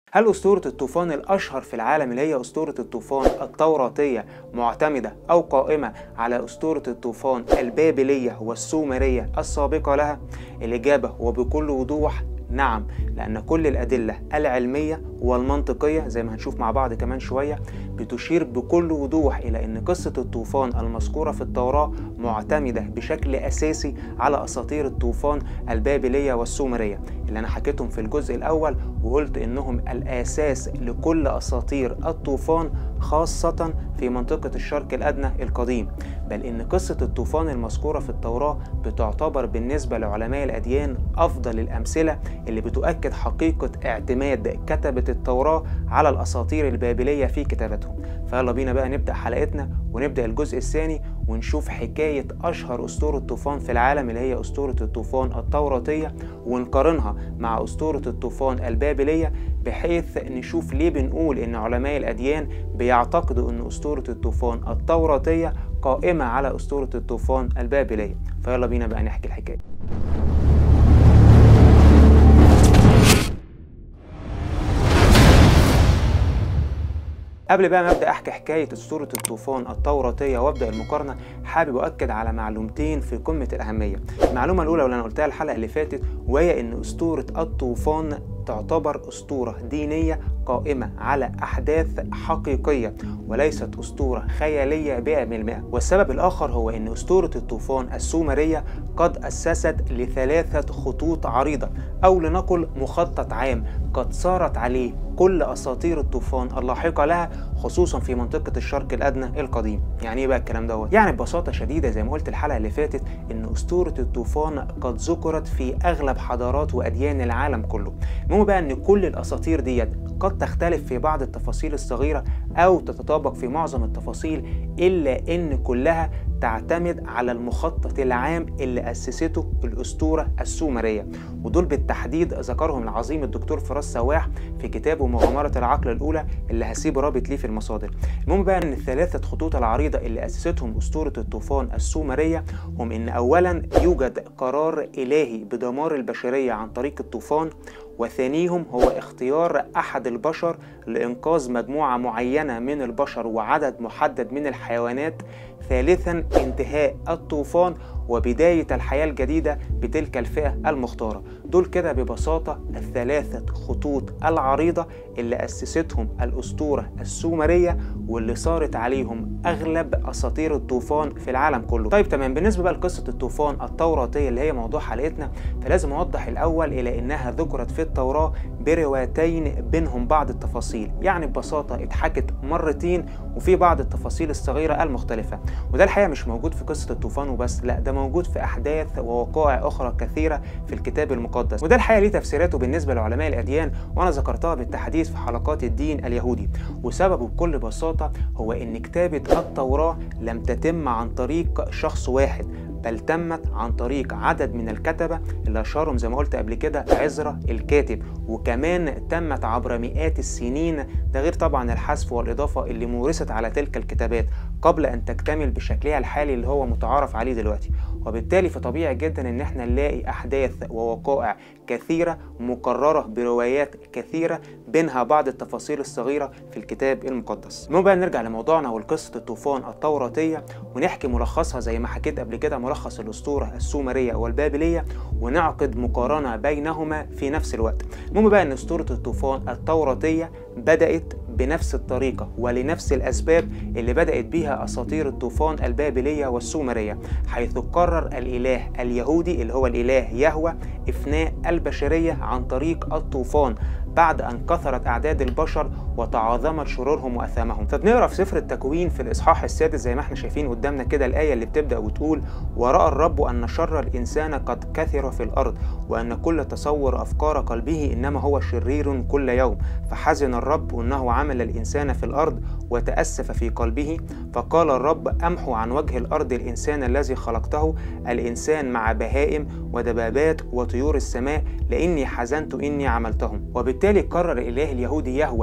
هل أسطورة الطوفان الأشهر في العالم اللي هي أسطورة الطوفان التوراتية معتمدة أو قائمة على أسطورة الطوفان البابلية والسومرية السابقة لها؟ الإجابة وبكل وضوح نعم لأن كل الأدلة العلمية والمنطقية زي ما هنشوف مع بعض كمان شوية بتشير بكل وضوح إلى أن قصة الطوفان المذكورة في التوراة معتمدة بشكل أساسي على أساطير الطوفان البابلية والسومرية اللي أنا حكيتهم في الجزء الأول وقلت إنهم الأساس لكل أساطير الطوفان خاصة في منطقة الشرق الأدنى القديم بل إن قصة الطوفان المذكورة في التوراة بتعتبر بالنسبة لعلماء الأديان أفضل الأمثلة اللي بتؤكد حقيقة اعتماد كتبة التوراة على الأساطير البابلية في كتابتهم فيلا بينا بقى نبدأ حلقتنا ونبدأ الجزء الثاني ونشوف حكاية أشهر أسطورة طوفان في العالم اللي هي أسطورة الطوفان التوراتية ونقارنها مع أسطورة الطوفان البابلية بحيث نشوف ليه بنقول إن علماء الأديان بيعتقدوا إن أسطورة الطوفان التوراتية قائمة على أسطورة الطوفان البابلية فيلا بينا بقى نحكي الحكاية قبل بقى ما ابدا احكي حكايه اسطوره الطوفان التوراتيه وابدا المقارنه حابب اؤكد على معلومتين في قمه الاهميه المعلومه الاولى واللي انا قلتها الحلقه اللي فاتت وهي ان اسطوره الطوفان تعتبر اسطوره دينيه قائمه على احداث حقيقيه وليست اسطوره خياليه 100% والسبب الاخر هو ان اسطوره الطوفان السومريه قد اسست لثلاثه خطوط عريضه او لنقل مخطط عام قد سارت عليه كل اساطير الطوفان اللاحقه لها خصوصا في منطقه الشرق الادنى القديم يعني ايه بقى الكلام دوت يعني ببساطه شديده زي ما قلت الحلقه اللي فاتت ان اسطوره الطوفان قد ذكرت في اغلب حضارات واديان العالم كله المهم بقى ان كل الاساطير ديت قد تختلف في بعض التفاصيل الصغيره او تتطابق في معظم التفاصيل الا ان كلها تعتمد على المخطط العام اللي أسسته الأسطورة السومرية ودول بالتحديد ذكرهم العظيم الدكتور فراس سواح في كتابه مغامرة العقل الأولى اللي هسيب رابط ليه في المصادر المهم بقى أن الثلاثة خطوط العريضة اللي أسستهم أسطورة الطوفان السومرية هم أن أولا يوجد قرار إلهي بدمار البشرية عن طريق الطوفان وثانيهم هو اختيار أحد البشر لإنقاذ مجموعة معينة من البشر وعدد محدد من الحيوانات ثالثا انتهاء الطوفان وبداية الحياة الجديدة بتلك الفئة المختارة دول كده ببساطة الثلاثة خطوط العريضة اللي أسستهم الأسطورة السومرية واللي صارت عليهم أغلب أساطير الطوفان في العالم كله طيب تمام بالنسبة بقى لقصة الطوفان التوراتية اللي هي موضوع حلقتنا فلازم أوضح الأول إلى إنها ذكرت في التوراة بروايتين بينهم بعض التفاصيل يعني ببساطة اتحكت مرتين وفي بعض التفاصيل الصغيرة المختلفة وده الحقيقة مش موجود في قصة الطوفان وبس لا ده موجود في أحداث ووقائع أخرى كثيرة في الكتاب المقدس وده الحقيقة ليه تفسيراته بالنسبة لعلماء الأديان وأنا ذكرتها بالتحديد في حلقات الدين اليهودي وسببه بكل بساطة هو إن كتابة التوراة لم تتم عن طريق شخص واحد بل تمت عن طريق عدد من الكتبة اللي أشهرهم زي ما قلت قبل كده عزرا الكاتب وكمان تمت عبر مئات السنين ده غير طبعا الحذف والإضافة اللي مورست على تلك الكتابات قبل أن تكتمل بشكلها الحالي اللي هو متعارف عليه دلوقتي وبالتالي فطبيعي جدا ان احنا نلاقي احداث ووقائع كثيره مكرره بروايات كثيره بينها بعض التفاصيل الصغيره في الكتاب المقدس. المهم بقى نرجع لموضوعنا والقصه الطوفان التوراتيه ونحكي ملخصها زي ما حكيت قبل كده ملخص الاسطوره السومريه والبابليه ونعقد مقارنه بينهما في نفس الوقت. المهم بقى ان اسطوره الطوفان التوراتيه بدات بنفس الطريقة ولنفس الأسباب اللي بدأت بها أساطير الطوفان البابلية والسومرية حيث قرر الإله اليهودي اللي هو الإله يهوى إفناء البشرية عن طريق الطوفان بعد أن كثرت أعداد البشر وتعاظمت شرورهم وأثامهم فبنقرأ في سفر التكوين في الإصحاح السادس زي ما احنا شايفين قدامنا كده الآية اللي بتبدأ وتقول ورأى الرب أن شر الإنسان قد كثر في الأرض وأن كل تصور أفكار قلبه إنما هو شرير كل يوم فحزن الرب أنه عمل الإنسان في الأرض وتأسف في قلبه فقال الرب أمحو عن وجه الأرض الإنسان الذي خلقته الإنسان مع بهائم ودبابات وطيور السماء لأني حزنت إني عملتهم وبالتالي قرر الإله اليهودي يهوى بنفسه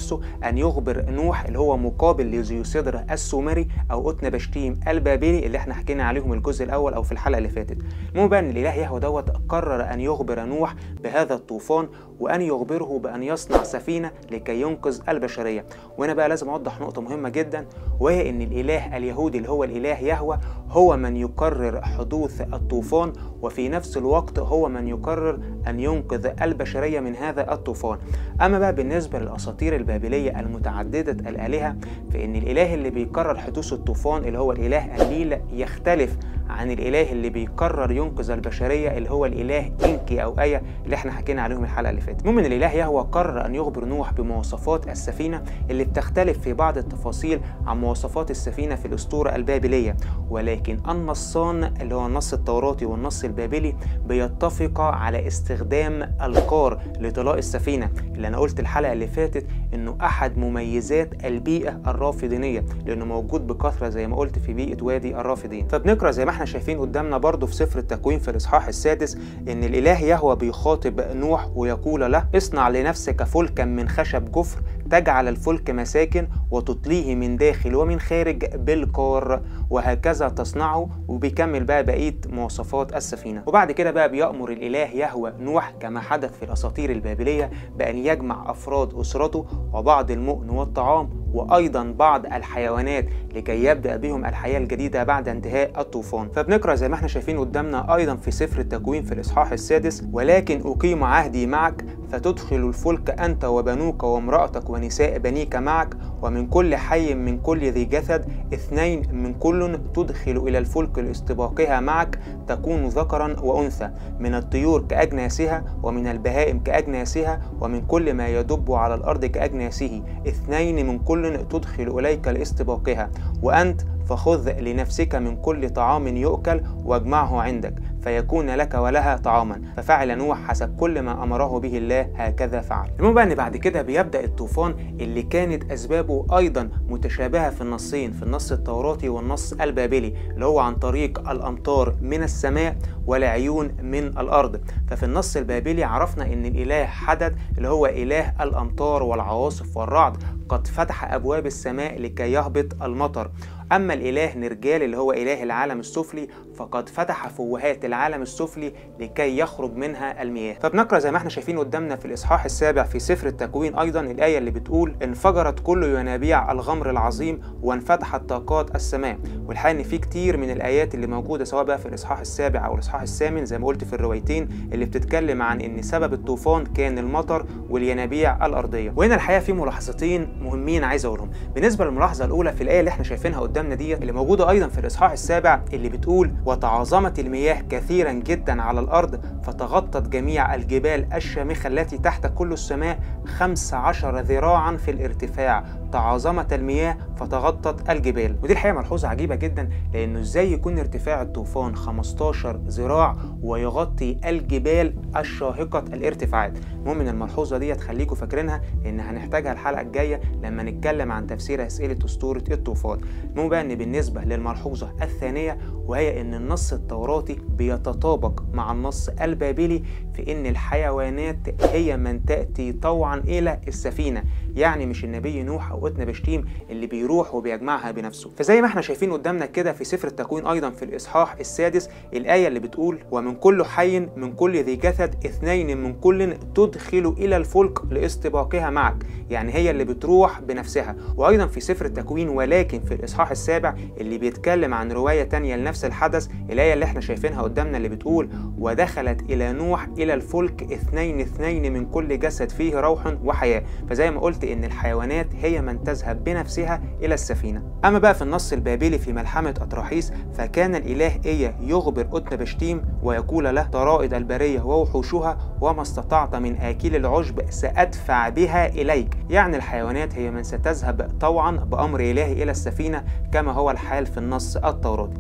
نفسه أن يخبر نوح اللي هو مقابل لزيوسيدر السومري أو أوتنبشتيم البابلي اللي احنا حكينا عليهم الجزء الأول أو في الحلقة اللي فاتت المهم بقى إن الإله يهوه دوت قرر أن يخبر نوح بهذا الطوفان وأن يخبره بأن يصنع سفينة لكي ينقذ البشرية وهنا بقى لازم أوضح نقطة مهمة جدا وهي إن الإله اليهودي اللي هو الإله يهوه هو من يقرر حدوث الطوفان وفي نفس الوقت هو من يقرر أن ينقذ البشرية من هذا الطوفان أما بقى بالنسبة للأساطير البابلية المتعددة الآلهة فإن الإله اللي بيقرر حدوث الطوفان اللي هو الإله النيل يختلف عن الإله اللي بيقرر ينقذ البشرية اللي هو الإله إنكي أو آية اللي احنا حكينا عليهم الحلقة اللي فاتت المهم إن الإله يهوه قرر أن يخبر نوح بمواصفات السفينة اللي بتختلف في بعض التفاصيل عن مواصفات السفينة في الأسطورة البابلية ولكن النصان اللي هو النص التوراتي والنص البابلي بيتفقا على استخدام القار لطلاء السفينة اللي أنا قلت الحلقة اللي فاتت إنه أحد مميزات البيئة الرافدينية لأنه موجود بكثرة زي ما قلت في بيئة وادي الرافدين فبنقرأ زي ما احنا شايفين قدامنا برضو في سفر التكوين في الإصحاح السادس إن الإله يهوى بيخاطب نوح ويقول له اصنع لنفسك فلكا من خشب جفر تجعل الفلك مساكن وتطليه من داخل ومن خارج بالقار وهكذا تصنعه وبيكمل بقى بقيه مواصفات السفينه وبعد كده بقى بيأمر الاله يهوى نوح كما حدث في الاساطير البابليه بان يجمع افراد اسرته وبعض المؤن والطعام وايضا بعض الحيوانات لكي يبدا بهم الحياه الجديده بعد انتهاء الطوفان فبنقرا زي ما احنا شايفين قدامنا ايضا في سفر التكوين في الاصحاح السادس ولكن اقيم عهدي معك فتدخل الفلك انت وبنوك وامراتك ونساء بنيك معك ومن كل حي من كل ذي جسد اثنين من كل تدخل الى الفلك لاستباقها معك تكون ذكرا وانثى من الطيور كاجناسها ومن البهائم كاجناسها ومن كل ما يدب على الارض كاجناسه اثنين من كل تدخل اليك لاستباقها وانت فخذ لنفسك من كل طعام يؤكل واجمعه عندك فيكون لك ولها طعاما ففعل نوح حسب كل ما امره به الله هكذا فعل المهم بقى ان بعد كده بيبدا الطوفان اللي كانت اسبابه ايضا متشابهه في النصين في النص التوراتي والنص البابلي اللي هو عن طريق الامطار من السماء والعيون من الارض ففي النص البابلي عرفنا ان الاله حدد اللي هو اله الامطار والعواصف والرعد قد فتح ابواب السماء لكي يهبط المطر أما الإله نرجال اللي هو إله العالم السفلي فقد فتح فوهات العالم السفلي لكي يخرج منها المياه فبنقرأ زي ما احنا شايفين قدامنا في الإصحاح السابع في سفر التكوين أيضا الآية اللي بتقول انفجرت كل ينابيع الغمر العظيم وانفتحت طاقات السماء والحقيقة إن في كتير من الآيات اللي موجودة سواء بقى في الإصحاح السابع أو الإصحاح الثامن زي ما قلت في الروايتين اللي بتتكلم عن إن سبب الطوفان كان المطر والينابيع الأرضية وهنا الحقيقة في ملاحظتين مهمين عايز أقولهم بالنسبة للملاحظة الأولى في الآية اللي احنا شايفينها قدامنا ديت اللي موجودة أيضا في الإصحاح السابع اللي بتقول وتعاظمت المياه كثيرا جدا على الأرض فتغطت جميع الجبال الشامخة التي تحت كل السماء خمس عشر ذراعا في الارتفاع تعاظمت المياه فتغطت الجبال ودي الحقيقة ملحوظة عجيبة جدا لأنه إزاي يكون ارتفاع الطوفان 15 ذراع ويغطي الجبال الشاهقة الارتفاعات المهم ان الملحوظة دي تخليكم فاكرينها لأن هنحتاجها الحلقة الجاية لما نتكلم عن تفسير أسئلة أسطورة الطوفان المهم بقى ان بالنسبة للملحوظة الثانية وهي ان النص التوراتي بيتطابق مع النص البابلي في ان الحيوانات هي من تأتي طوعا إلى السفينة يعني مش النبي نوح أو أتنا بشتيم اللي بيروح وبيجمعها بنفسه فزي ما احنا شايفين قدامنا كده في سفر التكوين أيضا في الإصحاح السادس الآية اللي بتقول ومن كل حي من كل ذي جسد اثنين من كل تدخل إلى الفلك لاستباقها معك يعني هي اللي بتروح بنفسها وأيضا في سفر التكوين ولكن في الإصحاح السابع اللي بيتكلم عن رواية تانية لنفس الحدث الآية اللي احنا شايفينها قدامنا اللي بتقول ودخلت إلى نوح إلى الفلك اثنين اثنين من كل جسد فيه روح وحياة فزي ما قلت إن الحيوانات هي من تذهب بنفسها إلى السفينة أما بقى في النص البابلي في ملحمة أطراحيس فكان الإله إيا يخبر أتنا بشتيم ويقول له طرائد البرية ووحوشها وما استطعت من آكل العشب سأدفع بها إليك يعني الحيوانات هي من ستذهب طوعا بأمر إلهي إلى السفينة كما هو الحال في النص التوراتي فزي ما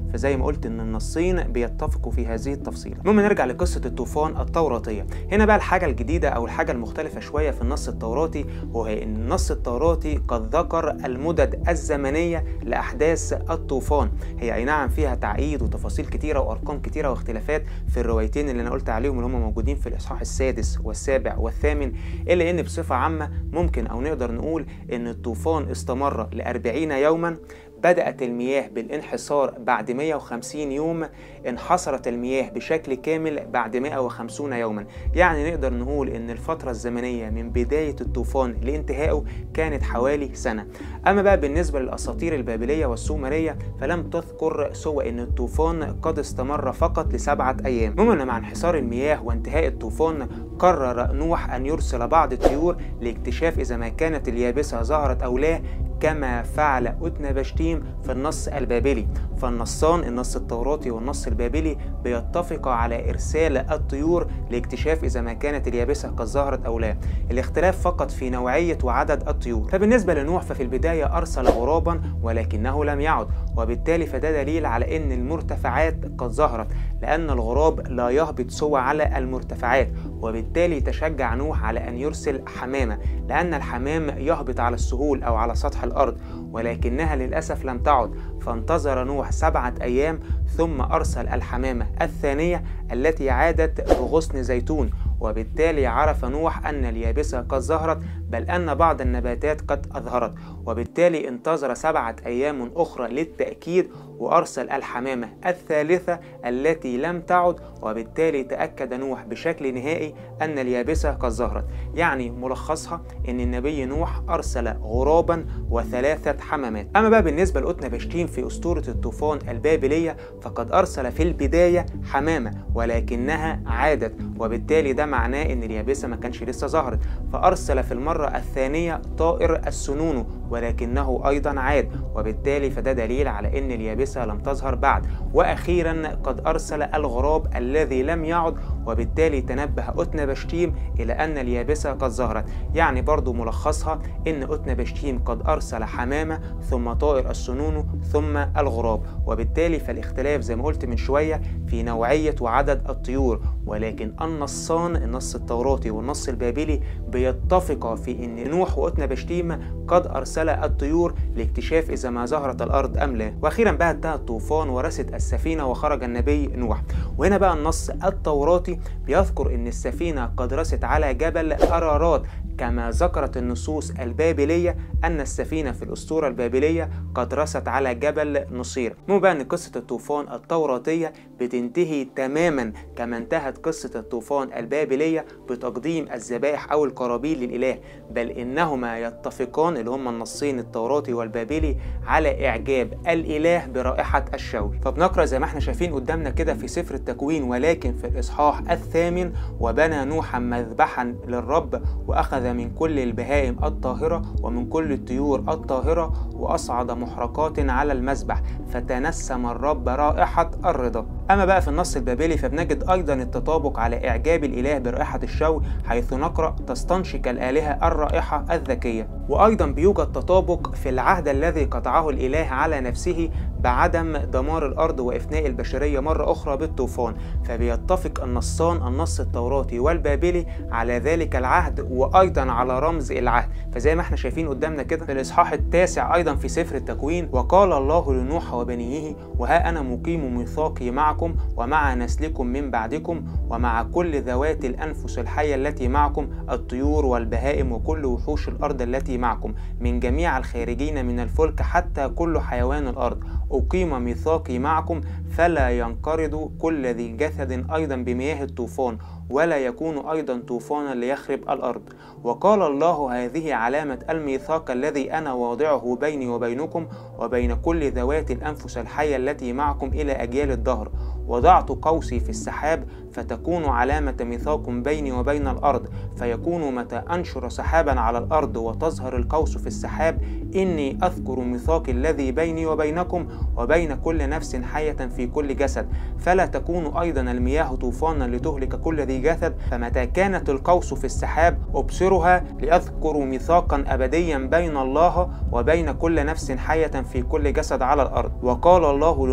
ما قلت ان النصين بيتفقوا في هذه التفصيله المهم نرجع لقصه الطوفان التوراتيه هنا بقى الحاجه الجديده او الحاجه المختلفه شويه في النص التوراتي وهي ان النص التوراتي قد ذكر المدد الزمنيه لاحداث الطوفان هي اي نعم فيها تعقيد وتفاصيل كتيره وارقام كتيره واختلافات في الروايتين اللي انا قلت عليهم اللي هم موجودين في الاصحاح السادس والسابع والثامن الا ان بصفه عامه ممكن او نقدر نقول ان الطوفان استمر لأربعين يوما بدأت المياه بالانحسار بعد 150 يوم انحصرت المياه بشكل كامل بعد 150 يوما يعني نقدر نقول ان الفترة الزمنية من بداية الطوفان لانتهائه كانت حوالي سنة اما بقى بالنسبة للاساطير البابلية والسومرية فلم تذكر سوى ان الطوفان قد استمر فقط لسبعة ايام المهم مع انحسار المياه وانتهاء الطوفان قرر نوح ان يرسل بعض الطيور لاكتشاف اذا ما كانت اليابسة ظهرت او لا كما فعل أتنبشتيم في النص البابلي فالنصان النص التوراتي والنص البابلي بيتفقا على إرسال الطيور لاكتشاف إذا ما كانت اليابسة قد ظهرت أو لا الاختلاف فقط في نوعية وعدد الطيور فبالنسبة لنوح ففي البداية أرسل غرابا ولكنه لم يعد وبالتالي فده دليل على أن المرتفعات قد ظهرت لأن الغراب لا يهبط سوى على المرتفعات وبالتالي تشجع نوح على أن يرسل حمامة لأن الحمام يهبط على السهول أو على سطح الأرض ولكنها للأسف لم تعد فانتظر نوح سبعة أيام ثم أرسل الحمامة الثانية التي عادت بغصن زيتون وبالتالي عرف نوح أن اليابسة قد ظهرت بل أن بعض النباتات قد أظهرت وبالتالي انتظر سبعة أيام أخرى للتأكيد وأرسل الحمامة الثالثة التي لم تعد وبالتالي تأكد نوح بشكل نهائي أن اليابسة قد ظهرت يعني ملخصها أن النبي نوح أرسل غرابا وثلاثة حمامات أما بقى بالنسبة لأتنا بشتيم في أسطورة الطوفان البابلية فقد أرسل في البداية حمامة ولكنها عادت وبالتالي ده معناه أن اليابسة ما كانش لسه ظهرت فأرسل في المرة الثانية طائر السنونو ولكنه أيضا عاد وبالتالي فده دليل على أن اليابسة لم تظهر بعد وأخيرا قد أرسل الغراب الذي لم يعد وبالتالي تنبه أتنا بشتيم إلى أن اليابسة قد ظهرت يعني برضو ملخصها أن أتنا بشتيم قد أرسل حمامة ثم طائر السنونو ثم الغراب وبالتالي فالاختلاف زي ما قلت من شوية في نوعية وعدد الطيور ولكن النصان النص التوراتي والنص البابلي بيتفقا في أن نوح وأتنا بشتيم قد أرسل الطيور لاكتشاف إذا ما ظهرت الأرض أم لا وأخيرا بقى انتهى الطوفان ورست السفينة وخرج النبي نوح وهنا بقى النص التوراتي بيذكر أن السفينة قد رست على جبل أرارات كما ذكرت النصوص البابلية أن السفينة في الأسطورة البابلية قد رست على جبل نصير مو بقى أن قصة الطوفان التوراتية بتنتهي تماما كما انتهت قصة الطوفان البابلية بتقديم الذبائح أو القرابين للإله بل إنهما يتفقان اللي هما النصين التوراتي والبابلي على إعجاب الإله برائحة الشوي فبنقرأ زي ما احنا شايفين قدامنا كده في سفر التكوين ولكن في الإصحاح الثامن وبنى نوحا مذبحا للرب وأخذ من كل البهائم الطاهرة ومن كل الطيور الطاهرة وأصعد محرقات على المذبح فتنسم الرب رائحة الرضا أما بقى في النص البابلي فبنجد أيضا التطابق على إعجاب الإله برائحة الشوي حيث نقرأ تستنشق الآلهة الرائحة الذكية وأيضا بيوجد تطابق في العهد الذي قطعه الإله على نفسه بعدم دمار الأرض وإفناء البشرية مرة أخرى بالطوفان فبيتفق النصان النص التوراتي والبابلي على ذلك العهد وأيضا على رمز العهد فزي ما احنا شايفين قدامنا كده في الإصحاح التاسع أيضا في سفر التكوين وقال الله لنوح وبنيه وها أنا مقيم ميثاقي معكم ومع نسلكم من بعدكم ومع كل ذوات الأنفس الحية التي معكم الطيور والبهائم وكل وحوش الأرض التي معكم من جميع الخارجين من الفلك حتى كل حيوان الأرض أقيم ميثاقي معكم فلا ينقرض كل ذي جسد أيضا بمياه الطوفان ولا يكون أيضا طوفانا ليخرب الأرض وقال الله هذه علامة الميثاق الذي أنا واضعه بيني وبينكم وبين كل ذوات الأنفس الحية التي معكم إلى أجيال الدهر وضعت قوسي في السحاب فتكون علامة ميثاق بيني وبين الأرض فيكون متى أنشر سحابا على الأرض وتظهر القوس في السحاب إني أذكر ميثاقي الذي بيني وبينكم وبين كل نفس حية في كل جسد فلا تكون أيضا المياه طوفانا لتهلك كل ذي جسد فمتى كانت القوس في السحاب أبصرها لأذكر ميثاقا أبديا بين الله وبين كل نفس حية في كل جسد على الأرض وقال الله لنوح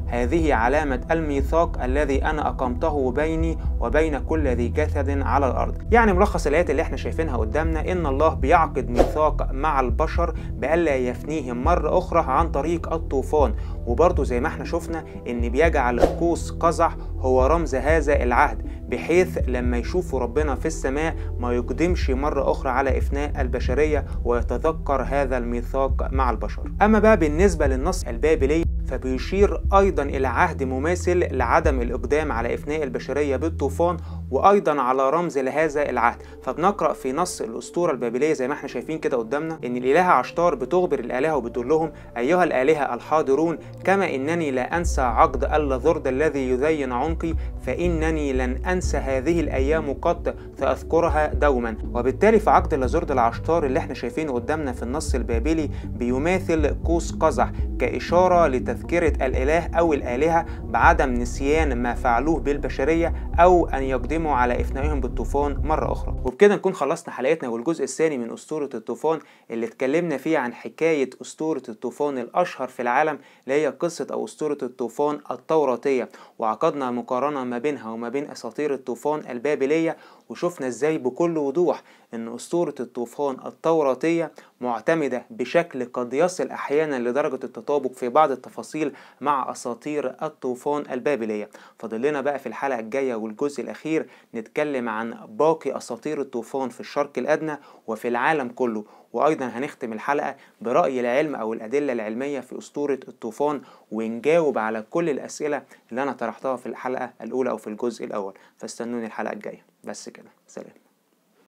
هذه علامة الميثاق الذي أنا أقمته بيني وبين كل ذي جسد على الأرض يعني ملخص الآيات اللي احنا شايفينها قدامنا إن الله بيعقد ميثاق مع البشر بألا يفنيهم مرة أخرى عن طريق الطوفان وبرضه زي ما احنا شفنا إن بيجعل قوس قزح هو رمز هذا العهد بحيث لما يشوفوا ربنا في السماء ما يقدمش مرة أخرى على إفناء البشرية ويتذكر هذا الميثاق مع البشر أما بقى بالنسبة للنص البابلي فبيشير أيضا إلى عهد مماثل لعدم الإقدام على إفناء البشرية بالطوفان وأيضا على رمز لهذا العهد فبنقرأ في نص الأسطورة البابلية زي ما احنا شايفين كده قدامنا إن الإلهة عشتار بتخبر الآلهة وبتقول لهم أيها الآلهة الحاضرون كما إنني لا أنسى عقد اللذرد الذي يزين عنقي فإنني لن أنسى هذه الأيام قط سأذكرها دوما وبالتالي في عقد اللازورد العشتار اللي احنا شايفينه قدامنا في النص البابلي بيماثل قوس قزح كإشارة لتذكرة الإله أو الآلهة بعدم نسيان ما فعلوه بالبشرية أو أن يقدموا على إفنائهم بالطوفان مرة أخرى وبكده نكون خلصنا حلقتنا والجزء الثاني من أسطورة الطوفان اللي اتكلمنا فيه عن حكاية أسطورة الطوفان الأشهر في العالم اللي هي قصة أو أسطورة الطوفان التوراتية وعقدنا مقارنة ما بينها وما بين أساطير الطوفان البابلية وشفنا ازاي بكل وضوح ان اسطورة الطوفان التوراتية معتمدة بشكل قد يصل احيانا لدرجة التطابق في بعض التفاصيل مع اساطير الطوفان البابلية فاضل لنا بقى في الحلقة الجاية والجزء الاخير نتكلم عن باقي اساطير الطوفان في الشرق الادنى وفي العالم كله وايضا هنختم الحلقة برأي العلم او الادلة العلمية في اسطورة الطوفان ونجاوب على كل الاسئلة اللي انا طرحتها في الحلقة الاولى او في الجزء الاول فاستنوني الحلقة الجاية بس كده سلام